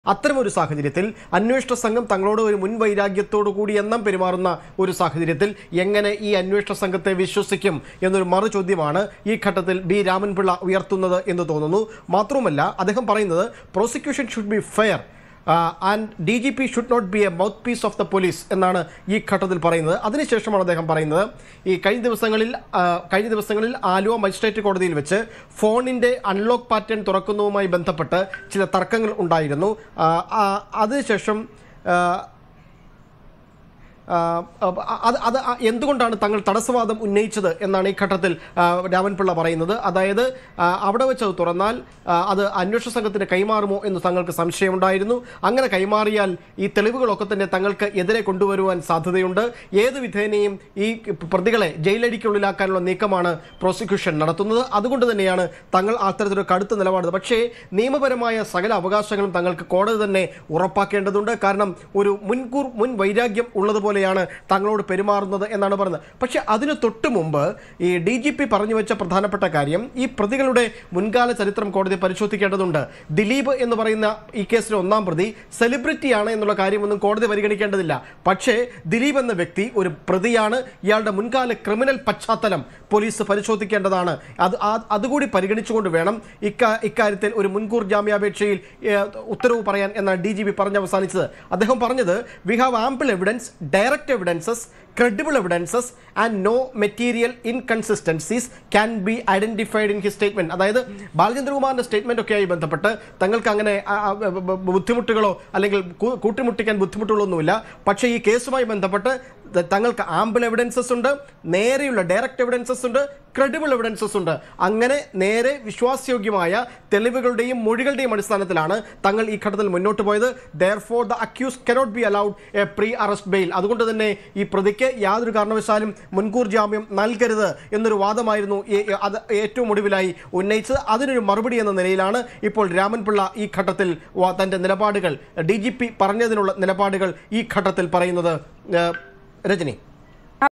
അത്തരമൊരു സാഹചര്യത്തിൽ അന്വേഷണ സംഘം തങ്ങളോട് ഒരു മുൻവൈരാഗ്യത്തോടു കൂടി എണ്ണം പെരുമാറുന്ന ഒരു സാഹചര്യത്തിൽ എങ്ങനെ ഈ അന്വേഷണ സംഘത്തെ വിശ്വസിക്കും എന്നൊരു മറു ചോദ്യമാണ് ഈ ഘട്ടത്തിൽ ബി രാമൻപിള്ള ഉയർത്തുന്നത് എന്ന് തോന്നുന്നു മാത്രവുമല്ല അദ്ദേഹം പറയുന്നത് prosecution should be fair and D G P should not be a mouthpiece of the police എന്നാണ് ഈ ഘട്ടത്തിൽ പറയുന്നത് അതിനുശേഷമാണ് അദ്ദേഹം പറയുന്നത് ഈ കഴിഞ്ഞ ദിവസങ്ങളിൽ ആ, കഴിഞ്ഞ ദിവസങ്ങളിൽ ആലുവ മജിസ്ട്രേറ്റ് കോടതിയിൽ വെച്ച് ഫോണിൻ്റെ അൺലോക്ക് പാറ്റേൺ തുറക്കുന്നതുമായി ബന്ധപ്പെട്ട് ചില തർക്കങ്ങൾ ഉണ്ടായിരുന്നു ആ, ആ, അതിനുശേഷം ആ, ആ, അത് അത് എന്തുകൊണ്ടാണ് തങ്ങൾ തടസ്സവാദം ഉന്നയിച്ചത് എന്നാണ് ഈ ഘട്ടത്തിൽ ആ, രാമൻപിള്ള പറയുന്നത് അതായത് ആ, അവിടെ വെച്ച് അത് തുറന്നാൽ ആ, അത് അന്വേഷണ സംഘത്തിന് കൈമാറുമോ എന്ന് തങ്ങൾക്ക് സംശയമുണ്ടായിരുന്നു അങ്ങനെ കൈമാറിയാൽ ഈ തെളിവുകളൊക്കെ തന്നെ തങ്ങൾക്ക് എതിരെ കൊണ്ടുവരുവാൻ സാധ്യതയുണ്ട് ഏത് വിധേനയും ഈ പ്രതികളെ ജയിലടിക്കുള്ളിലാക്കാനുള്ള നീക്കമാണ് പ്രോസിക്യൂഷൻ നടത്തുന്നത് അതുകൊണ്ട് തന്നെയാണ് തങ്ങൾ അത്തരത്തിലൊരു കടുത്ത നിലപാട് പക്ഷേ നിയമപരമായ സകല അവകാശങ്ങളും തങ്ങൾക്ക് കോടതി തന്നെ ഉറപ്പാക്കേണ്ടതുണ്ട് കാരണം ഒരു മുൻകൂർ മുൻ വൈരാഗ്യം ഉള്ളതുപോലെയാണ് തങ്ങളോട് പെരുമാറുന്നത് എന്നാണ് പറയുന്നത് പക്ഷേ അതിന് തൊട്ട് മുമ്പ് ഈ ഡി ജി പി പറഞ്ഞു വെച്ച പ്രധാനപ്പെട്ട കാര്യം ഈ പ്രതികളുടെ മുൻകാല ചരിത്രം കോടതി പരിശോധിക്കേണ്ടതുണ്ട് ദിലീപ് എന്ന് പറയുന്ന ഈ കേസിലെ ഒന്നാം പ്രതി സെലിബ്രിറ്റിയാണ് എന്നുള്ള കാര്യമൊന്നും കോടതി പരിഗണിക്കേണ്ടതില്ല പക്ഷേ ദിലീപ് എന്ന വ്യക്തി ഒരു പ്രതിയാണ് ഇയാളുടെ മുൻകാല ക്രിമിനൽ പശ്ചാത്തലം പോലീസ് പരിശോധിക്കേണ്ടതാണ് അത് ആ- അതുകൂടി പരിഗണിച്ചുകൊണ്ട് വേണം ഇക്കാ ഇക്കാര്യത്തിൽ ഒരു മുൻകൂർ ജാമ്യാപേക്ഷയിൽ ഏഹ്, ഉത്തരവ് പറയാൻ എന്നാണ് ഡി ജി പി പറഞ്ഞ് അവസാനിച്ചത് അദ്ദേഹം പറഞ്ഞത് we have ample evidence direct evidences credible evidences and no material inconsistencies can be identified in his statement അതായത് ബാലചന്ദ്രകുമാറിന്റെ സ്റ്റേറ്റ്മെന്റ് ഒക്കെയായി ബന്ധപ്പെട്ട് തങ്ങൾക്ക് അങ്ങനെ ആ, ആ, ബ- ബ- ബുദ്ധിമുട്ടുകളോ അല്ലെങ്കിൽ കൂ- കൂട്ടിമുട്ടിക്കാൻ ബുദ്ധിമുട്ടുകളൊന്നുമില്ല പക്ഷേ ഈ കേസുമായി ബന്ധപ്പെട്ട് ത- തങ്ങൾക്ക് ആമ്പിൾ എവിഡൻസസ് ഉണ്ട് നേരെയുള്ള ഡയറക്റ്റ് എവിഡൻസസ് ഉണ്ട് ക്രെഡിബിൾ എവിഡൻസസ് ഉണ്ട് അങ്ങനെ നേരെ വിശ്വാസയോഗ്യമായ തെളിവുകളുടെയും മൊഴികളുടെയും അടിസ്ഥാനത്തിലാണ് തങ്ങൾ ഈ ഘട്ടത്തിൽ മുന്നോട്ട് പോയത് therefore the accused cannot be allowed a pre arrest bail അതുകൊണ്ട് തന്നെ ഈ പ്രതിക്ക് യാതൊരു കാരണവശാലും മുൻകൂർ ജാമ്യം നൽകരുത് എന്നൊരു വാദമായിരുന്നു ഈ- ഈ- അത് ഏറ്റവും ഒടുവിലായി ഉന്നയിച്ചത് അതിനൊരു മറുപടി എന്ന നിലയിലാണ് ഇപ്പോൾ രാമൻപിള്ള ഈ ഘട്ടത്തിൽ വ- തന്റെ നിലപാടുകൾ ഡി ജി പി പറഞ്ഞതിനുള്ള നിലപാടുകൾ ഈ ഘട്ടത്തിൽ പറയുന്നത് ഏഹ്, രജനി